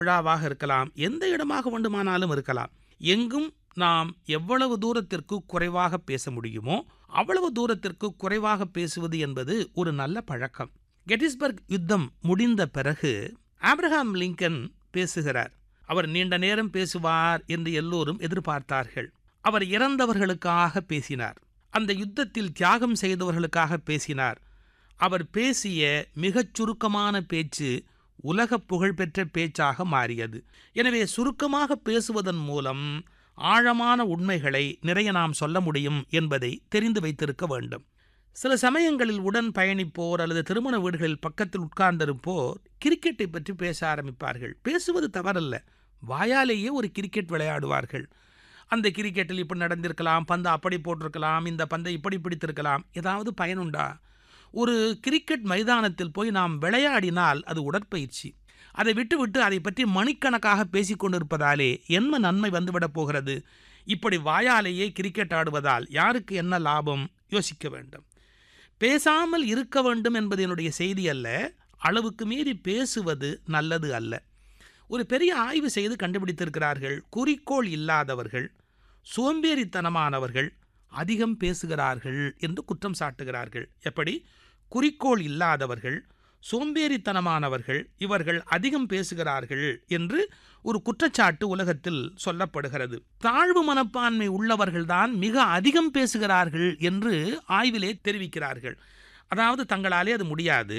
விழாவாக இருக்கலாம் எந்த இடமாக வேண்டுமானாலும் இருக்கலாம் எங்கும் நாம் எவ்வளவு தூரத்திற்கு குறைவாக பேச முடியுமோ அவ்வளவு தூரத்திற்கு குறைவாக பேசுவது என்பது ஒரு நல்ல பழக்கம் கெட்டிஸ்பர்க் யுத்தம் முடிந்த பிறகு ஆப்ரஹாம் லிங்கன் பேசுகிறார் அவர் நீண்ட நேரம் பேசுவார் என்று எல்லோரும் எதிர்பார்த்தார்கள் அவர் இறந்தவர்களுக்காக பேசினார் அந்த யுத்தத்தில் தியாகம் செய்தவர்களுக்காக பேசினார் அவர் பேசிய மிகச் சுருக்கமான பேச்சு உலக புகழ்பெற்ற பேச்சாக மாறியது எனவே சுருக்கமாக பேசுவதன் மூலம் ஆழமான உண்மைகளை நிறைய நாம் சொல்ல முடியும் என்பதை தெரிந்து வைத்திருக்க வேண்டும் சில சமயங்களில் உடன் பயணிப்போர் அல்லது திருமண வீடுகளில் பக்கத்தில் உட்கார்ந்திருப்போர் கிரிக்கெட்டை பற்றி பேச ஆரம்பிப்பார்கள் பேசுவது தவறல்ல வாயாலேயே ஒரு கிரிக்கெட் விளையாடுவார்கள் அந்த கிரிக்கெட்டில் இப்படி நடந்திருக்கலாம் பந்து அப்படி போட்டிருக்கலாம் இந்த பந்தை இப்படி பிடித்திருக்கலாம் ஏதாவது பயனுண்டா ஒரு கிரிக்கெட் மைதானத்தில் போய் நாம் விளையாடினால் அது உடற்பயிற்சி அதை விட்டுவிட்டு அதை பற்றி மணிக்கணக்காக பேசிக் கொண்டிருப்பதாலே என்ன நன்மை வந்துவிடப் போகிறது இப்படி வாயாலேயே கிரிக்கெட் ஆடுவதால் யாருக்கு என்ன லாபம் யோசிக்க வேண்டும் பேசாமல் இருக்க வேண்டும் என்பது என்னுடைய செய்தி அல்ல அளவுக்கு மீறி பேசுவது நல்லது அல்ல ஒரு பெரிய ஆய்வு செய்து கண்டுபிடித்திருக்கிறார்கள் குறிக்கோள் இல்லாதவர்கள் சோம்பேறித்தனமானவர்கள் அதிகம் பேசுகிறார்கள் என்று குற்றம் சாட்டுகிறார்கள் எப்படி குறிக்கோள் இல்லாதவர்கள் சோம்பேறித்தனமானவர்கள் இவர்கள் அதிகம் பேசுகிறார்கள் என்று ஒரு குற்றச்சாட்டு உலகத்தில் சொல்லப்படுகிறது தாழ்வு மனப்பான்மை உள்ளவர்கள்தான் மிக அதிகம் பேசுகிறார்கள் என்று ஆய்விலே தெரிவிக்கிறார்கள் அதாவது தங்களாலே அது முடியாது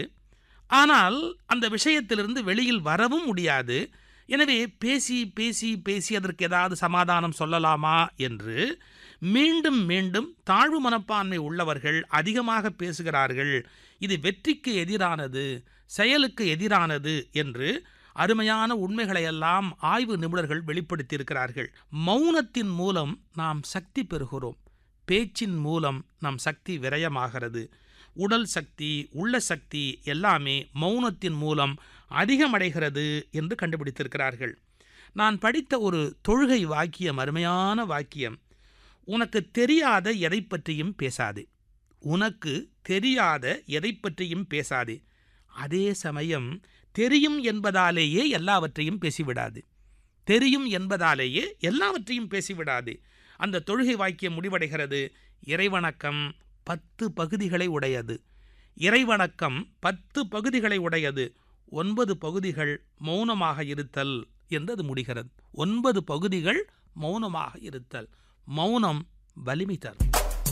ஆனால் அந்த விஷயத்திலிருந்து வெளியில் வரவும் முடியாது எனவே பேசி பேசி பேசி அதற்கு ஏதாவது சமாதானம் சொல்லலாமா என்று மீண்டும் மீண்டும் தாழ்வு மனப்பான்மை உள்ளவர்கள் அதிகமாக பேசுகிறார்கள் இது வெற்றிக்கு எதிரானது செயலுக்கு எதிரானது என்று அருமையான உண்மைகளையெல்லாம் ஆய்வு நிபுணர்கள் வெளிப்படுத்தியிருக்கிறார்கள் மௌனத்தின் மூலம் நாம் சக்தி பெறுகிறோம் பேச்சின் மூலம் நம் சக்தி விரயமாகிறது உடல் சக்தி உள்ள சக்தி எல்லாமே மௌனத்தின் மூலம் அதிகமடைகிறது என்று கண்டுபிடித்திருக்கிறார்கள் நான் படித்த ஒரு தொழுகை வாக்கியம் அருமையான வாக்கியம் உனக்கு தெரியாத எதை பற்றியும் பேசாதே உனக்கு தெரியாத எதை பற்றியும் பேசாதே அதே சமயம் தெரியும் என்பதாலேயே எல்லாவற்றையும் பேசிவிடாது தெரியும் என்பதாலேயே எல்லாவற்றையும் பேசிவிடாது அந்த தொழுகை வாக்கியம் முடிவடைகிறது இறைவணக்கம் பத்து பகுதிகளை உடையது இறைவணக்கம் பத்து பகுதிகளை உடையது ஒன்பது பகுதிகள் மௌனமாக இருத்தல் என்று அது முடிகிறது ஒன்பது பகுதிகள் மௌனமாக இருத்தல் மௌனம் வலிமை தரும்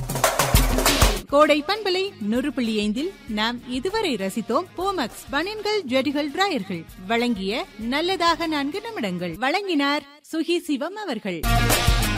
கோடை பண்பலை நூறு புள்ளி ஐந்தில் நாம் இதுவரை ரசித்தோம் போமக்ஸ் பனியன்கள் ஜெடிகள் டிராயர்கள் வழங்கிய நல்லதாக நான்கு நிமிடங்கள் வழங்கினார் சுகி சிவம் அவர்கள்